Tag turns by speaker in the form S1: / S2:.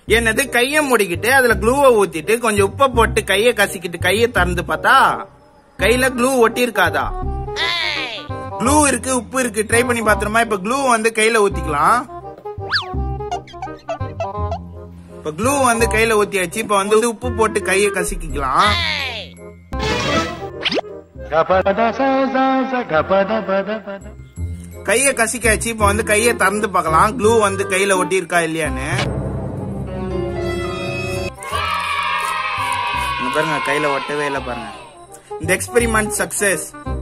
S1: என்னது கைய மூடிக்கிட்டு அதுல க்ளூவை ஊத்திட்டு கொஞ்சம் உப்பை போட்டு கைய கசிக்கிட்டு கைய திறந்து பார்த்தா கையில க்ளூ ஒட்டி இருக்காதா க்ளூ இருக்கு உப்பு இருக்கு ட்ரை பண்ணி பாத்துருமா இப்ப க்ளூ வந்து கையில ஊத்திக்கலாம் இப்ப க்ளூ வந்து கையில ஊத்தியாச்சு இப்ப வந்து உப்பு போட்டு கைய கசிக்கிக்கலாம் கைய கசிக்காச்சு இப்ப வந்து கைய திறந்து பார்க்கலாம் க்ளூ வந்து கையில ஒட்டி இருக்கா இல்லையான்னு இங்க பாருங்க கையில ஒட்டவே இல்லை பாருங்க இந்த எக்ஸ்பெரிமெண்ட் சக்சஸ்